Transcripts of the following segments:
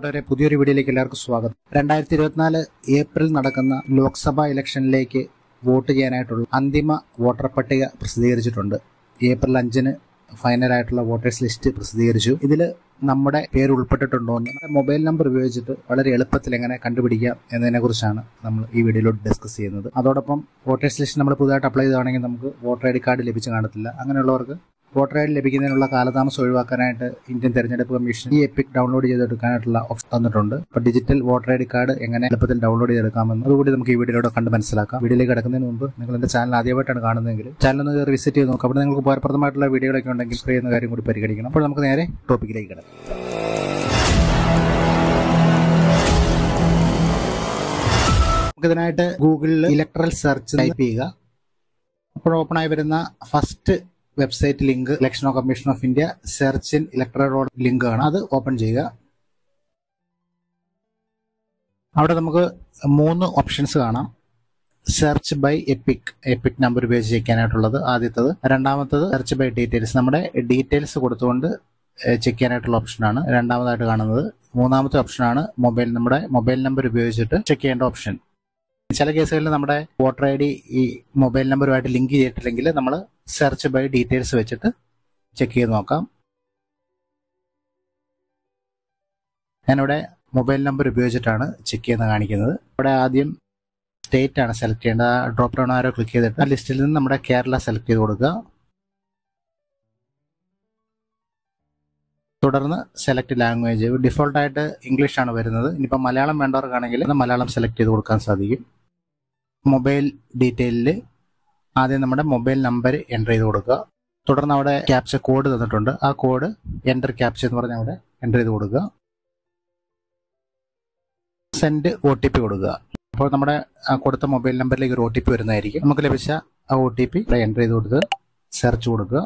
പ്രിയപ്പെട്ടവരെ പുതിയൊരു വീഡിയോയിലേക്ക് എല്ലാവർക്കും സ്വാഗതം രണ്ടായിരത്തി ഇരുപത്തിനാല് ഏപ്രിൽ നടക്കുന്ന ലോക്സഭാ ഇലക്ഷനിലേക്ക് വോട്ട് ചെയ്യാനായിട്ടുള്ള അന്തിമ വോട്ടർ പട്ടിക പ്രസിദ്ധീകരിച്ചിട്ടുണ്ട് ഏപ്രിൽ അഞ്ചിന് ഫൈനലായിട്ടുള്ള വോട്ടേഴ്സ് ലിസ്റ്റ് പ്രസിദ്ധീകരിച്ചു ഇതിൽ നമ്മുടെ പേര് ഉൾപ്പെട്ടിട്ടുണ്ടോ എന്ന് നമ്മുടെ മൊബൈൽ നമ്പർ ഉപയോഗിച്ചിട്ട് വളരെ എളുപ്പത്തിൽ എങ്ങനെ കണ്ടുപിടിക്കാം എന്നതിനെക്കുറിച്ചാണ് നമ്മൾ ഈ വീഡിയോയിലോട്ട് ഡിസ്കസ് ചെയ്യുന്നത് അതോടൊപ്പം വോട്ടേഴ്സ് ലിസ്റ്റ് നമ്മൾ പുതുതായിട്ട് അപ്ലൈ ചെയ്താണെങ്കിൽ നമുക്ക് വോട്ടർ ഐ ഡി കാർഡ് ലഭിച്ചു കാണത്തില്ല അങ്ങനെയുള്ളവർക്ക് വോട്ടർ ഐ ഡി ലഭിക്കുന്നതിനുള്ള കാലതാമസം ഒഴിവാക്കാനായിട്ട് ഇന്ത്യൻ തെരഞ്ഞെടുപ്പ് കമ്മീഷൻ ഈ എപ്പിക് ഡൗൺലോഡ് ചെയ്തെടുക്കാനായിട്ടുള്ള ഓപ്ഷൻ തന്നിട്ടുണ്ട് അപ്പോൾ digital voter I D card എങ്ങനെ എളുപ്പത്തിൽ ഡൗൺലോഡ് ചെയ്തെടുക്കാമെന്ന് അതുകൂടി നമുക്ക് ഈ വീഡിയോയിലൂടെ കണ്ട് മനസ്സിലാക്കാം വീഡിയോയിലേക്ക് കിടക്കുന്നതിന് മുമ്പ് നിങ്ങൾ എന്റെ ചാനൽ ആദ്യമായിട്ടാണ് കാണുന്നതെങ്കിൽ ചാനൽ ഒന്ന് കയറി വിസിറ്റ് ചെയ്ത് നോക്കാം അവിടെ നിങ്ങൾക്ക് ഉപകാരപ്രദമായിട്ടുള്ള വീഡിയോകളൊക്കെ ഉണ്ടെങ്കിൽ ഫ്രീ എന്ന കാര്യം കൂടി പരിഗണിക്കണം അപ്പോൾ നമുക്ക് നേരെ ടോപ്പിക്കിലേക്ക് കിടക്കാം നമുക്കിതിനായിട്ട് ഗൂഗിളിൽ ഇലക്ട്രൽ സെർച്ച് ടൈപ്പ് ചെയ്യുക അപ്പോൾ ഓപ്പണായി വരുന്ന first website link election commission of India search in electoral roll link ആണ് അത് ഓപ്പൺ ചെയ്യുക അവിടെ നമുക്ക് മൂന്ന് ഓപ്ഷൻസ് കാണാം search by EPIC EPIC number ഉപയോഗിച്ച് ചെയ്യാനായിട്ടുള്ളത് ആദ്യത്തത് രണ്ടാമത്തത് സെർച്ച് ബൈ ഡീറ്റെയിൽസ് നമ്മുടെ ഡീറ്റെയിൽസ് കൊടുത്തുകൊണ്ട് ചെക്ക് ചെയ്യാനായിട്ടുള്ള ഓപ്ഷനാണ് രണ്ടാമതായിട്ട് കാണുന്നത് മൂന്നാമത്തെ ഓപ്ഷനാണ് മൊബൈൽ നമ്മുടെ മൊബൈൽ നമ്പർ ഉപയോഗിച്ചിട്ട് ചെക്ക് ചെയ്യേണ്ട ഓപ്ഷൻ ചില കേസുകളിൽ നമ്മുടെ വോട്ടർ ഐ ഡി ഈ മൊബൈൽ നമ്പറുമായിട്ട് ലിങ്ക് ചെയ്തിട്ടില്ലെങ്കിൽ നമ്മൾ സെർച്ച് ബൈ ഡീറ്റെയിൽസ് വെച്ചിട്ട് ചെക്ക് ചെയ്ത് നോക്കാം ഞാനിവിടെ മൊബൈൽ നമ്പർ ഉപയോഗിച്ചിട്ടാണ് ചെക്ക് ചെയ്യുന്നത് കാണിക്കുന്നത് ഇവിടെ ആദ്യം സ്റ്റേറ്റ് ആണ് സെലക്ട് ചെയ്യേണ്ടത് ആ ഡ്രോപ്പ് ഡൗൺ ആരോ ക്ലിക്ക് ചെയ്തിട്ട് ആ ലിസ്റ്റിൽ നിന്ന് നമ്മുടെ കേരള സെലക്ട് ചെയ്ത് കൊടുക്കുക തുടർന്ന് സെലക്ട് ലാംഗ്വേജ് ഡിഫോൾട്ടായിട്ട് ഇംഗ്ലീഷ് ആണ് വരുന്നത് ഇനിയിപ്പോൾ മലയാളം വേണ്ടവർക്കാണെങ്കിൽ മലയാളം സെലക്ട് ചെയ്ത് കൊടുക്കാൻ സാധിക്കും മൊബൈൽ ഡീറ്റെയിലിൽ ആദ്യം നമ്മുടെ മൊബൈൽ നമ്പർ എൻ്റർ ചെയ്ത് കൊടുക്കുക തുടർന്ന് അവിടെ ക്യാപ്ച കോഡ് തന്നിട്ടുണ്ട് ആ കോഡ് എൻ്റർ ക്യാപ്ച എന്ന് പറഞ്ഞ് അവിടെ എൻ്റർ ചെയ്ത് കൊടുക്കുക സെൻഡ് ഒ ടി പി കൊടുക്കുക അപ്പോൾ നമ്മുടെ ആ കൊടുത്ത മൊബൈൽ നമ്പറിലേക്ക് ഒരു ഒ ടി പി വരുന്നതായിരിക്കും നമുക്ക് ലഭിച്ച ആ ഒ ടി പി എൻ്റർ ചെയ്ത് കൊടുത്ത് സെർച്ച് കൊടുക്കുക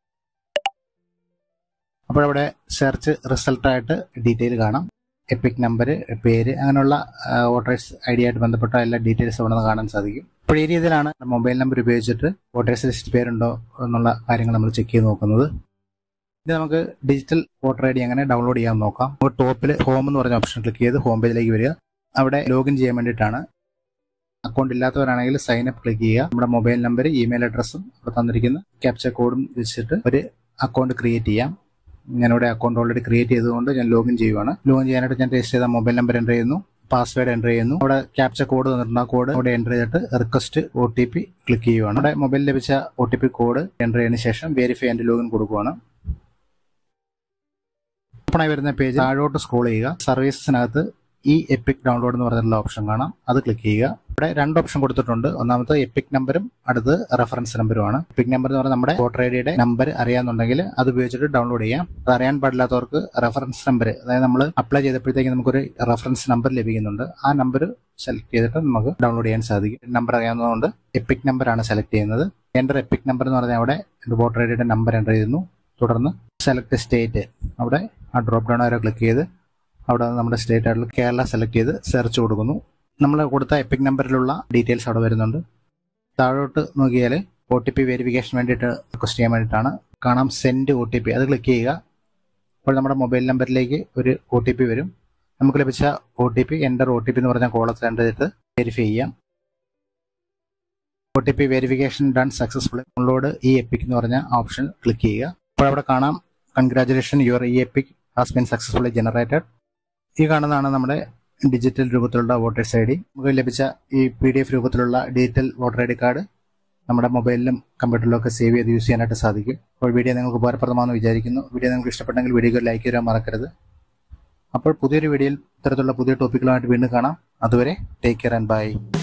അപ്പോൾ അവിടെ സെർച്ച് റിസൾട്ടായിട്ട് ഡീറ്റെയിൽ കാണാം എപ്പിക് നമ്പർ പേര് അങ്ങനെയുള്ള വോട്ടേഴ്സ് ഐ ഡി ആയിട്ട് ബന്ധപ്പെട്ട എല്ലാ ഡീറ്റെയിൽസ് അവിടെ നിന്ന് കാണാൻ സാധിക്കും അപ്പോൾ ഈ രീതിയിലാണ് മൊബൈൽ നമ്പർ ഉപയോഗിച്ചിട്ട് വോട്ടേഴ്സ് ലിസ്റ്റ് പേരുണ്ടോ എന്നുള്ള കാര്യങ്ങൾ നമ്മൾ ചെക്ക് ചെയ്ത് നോക്കുന്നത് ഇത് നമുക്ക് ഡിജിറ്റൽ വോട്ടർ ഐ ഡി എങ്ങനെ ഡൗൺലോഡ് ചെയ്യാൻ നോക്കാം അപ്പോൾ ടോപ്പിൽ ഹോം എന്ന് പറഞ്ഞ ഓപ്ഷൻ ക്ലിക്ക് ചെയ്ത് ഹോം പേജിലേക്ക് വരിക അവിടെ ലോഗിൻ ചെയ്യാൻ വേണ്ടിയിട്ടാണ് അക്കൗണ്ട് ഇല്ലാത്തവരാണെങ്കിൽ സൈൻ അപ്പ് ക്ലിക്ക് ചെയ്യുക നമ്മുടെ മൊബൈൽ നമ്പർ ഇമെയിൽ അഡ്രസ്സും അവിടെ തന്നിരിക്കുന്ന ക്യാപ്ചർ കോഡും വെച്ചിട്ട് ഒരു അക്കൗണ്ട് ക്രിയേറ്റ് ചെയ്യാം ഞാനിവിടെ അക്കൗണ്ട് ഓൾറെഡി ക്രിയേറ്റ് ചെയ്തുകൊണ്ട് ഞാൻ ലോഗിൻ ചെയ്യുവാണ് ലോഗിൻ ചെയ്യാനായിട്ട് ഞാൻ രജിസ്റ്റർ ചെയ്ത മൊബൈൽ നമ്പർ എൻ്റർ ചെയ്യുന്നു പാസ്വേഡ് എൻ്റർ ചെയ്യുന്നു അവിടെ ക്യാപ്ചർ കോഡ് തന്നിട്ടുണ്ട് ആ കോഡ് അവിടെ എൻ്റർ ചെയ്തിട്ട് request O T P click ചെയ്യുവാണ് അവിടെ മൊബൈലിൽ ലഭിച്ച O T P code enter ചെയ്തതിനു ശേഷം വെരിഫൈ ആൻഡ് ലോഗിൻ കൊടുക്കുവാണ് ഓപ്പണായി വരുന്ന പേജ് താഴോട്ട് സ്ക്രോൾ ചെയ്യുക സർവീസസിനകത്ത് ഈ എപ്പിക് ഡൗൺലോഡ് എന്ന് പറഞ്ഞിട്ടുള്ള ഓപ്ഷൻ കാണാം അത് ക്ലിക്ക് ചെയ്യുക ഇവിടെ രണ്ട് ഓപ്ഷൻ കൊടുത്തിട്ടുണ്ട് ഒന്നാമത്തെ എപ്പിക് നമ്പറും അടുത്ത് റെഫറൻസ് നമ്പറുമാണ് എപ്പിക് നമ്പർ എന്ന് പറഞ്ഞാൽ നമ്മുടെ വോട്ടർ ഐ ഡിയുടെ നമ്പർ അറിയാന്നുണ്ടെങ്കിൽ അത് ഉപയോഗിച്ചിട്ട് ഡൗൺലോഡ് ചെയ്യാം അത് അറിയാൻ പാടില്ലാത്തവർക്ക് റെഫറൻസ് നമ്പർ അതായത് നമ്മൾ അപ്ലൈ ചെയ്തപ്പോഴത്തേക്ക് നമുക്കൊരു റെഫറൻസ് നമ്പർ ലഭിക്കുന്നുണ്ട് ആ നമ്പർ സെലക്ട് ചെയ്തിട്ട് നമുക്ക് ഡൗൺലോഡ് ചെയ്യാൻ സാധിക്കും നമ്പർ അറിയാവുന്നതുകൊണ്ട് എപ്പിക് നമ്പർ ആണ് സെലക്ട് ചെയ്യുന്നത് എൻ്റർ എപ്പിക് നമ്പർ എന്ന് പറഞ്ഞാൽ അവിടെ വോട്ടർ ഐ ഡിയുടെ നമ്പർ എൻ്റർ ചെയ്യുന്നു തുടർന്ന് സെലക്ട് സ്റ്റേറ്റ് അവിടെ ആ ഡ്രോപ്പ് ഡൗൺ വരെ ക്ലിക്ക് ചെയ്ത് അവിടെ നമ്മുടെ സ്റ്റേറ്റ് ആയിട്ടുള്ള കേരള സെലക്ട് ചെയ്ത് സെർച്ച് കൊടുക്കുന്നു നമ്മൾ കൊടുത്ത എപ്പിക് നമ്പറിലുള്ള ഡീറ്റെയിൽസ് അവിടെ വരുന്നുണ്ട് താഴോട്ട് നോക്കിയാൽ ഒ ടി പി വെരിഫിക്കേഷൻ വേണ്ടിയിട്ട് റിക്വസ്റ്റ് ചെയ്യാൻ വേണ്ടിയിട്ടാണ് കാണാം സെൻഡ് ഒ ടി പി അത് ക്ലിക്ക് ചെയ്യുക അപ്പോൾ നമ്മുടെ മൊബൈൽ നമ്പറിലേക്ക് ഒരു ഒ ടി പി വരും നമുക്ക് ലഭിച്ച O T P enter O T P എന്ന് പറഞ്ഞ കോളത്തിൽ എൻ്റർ ചെയ്തിട്ട് വെരിഫൈ ചെയ്യാം O T P verification done successful download E EPIC എന്ന് പറഞ്ഞ ഓപ്ഷൻ ക്ലിക്ക് ചെയ്യുക അപ്പോൾ അവിടെ കാണാം congratulation your E EPIC has been successfully generated ഈ കാണുന്നതാണ് നമ്മുടെ ഡിജിറ്റൽ രൂപത്തിലുള്ള വോട്ടേഴ്സ് ഐ ഡി നമുക്ക് ലഭിച്ച ഈ പി ഡി എഫ് രൂപത്തിലുള്ള digital voter I D card നമ്മുടെ മൊബൈലിലും കമ്പ്യൂട്ടറിലും ഒക്കെ സേവ് ചെയ്ത് യൂസ് ചെയ്യാനായിട്ട് സാധിക്കും അപ്പോൾ വീഡിയോ നിങ്ങൾക്ക് ഉപകാരപ്രദമാണെന്ന് വിചാരിക്കുന്നു വീഡിയോ നിങ്ങൾക്ക് ഇഷ്ടപ്പെട്ടെങ്കിൽ വീഡിയോക്ക് ലൈക്ക് ചെയ്യാൻ മറക്കരുത് അപ്പോൾ പുതിയൊരു വീഡിയോയിൽ ഇത്തരത്തിലുള്ള പുതിയ ടോപ്പിക്കുകളായിട്ട് വീണ്ടും കാണാം അതുവരെ ടേക്ക് കെയർ ആൻഡ് ബൈ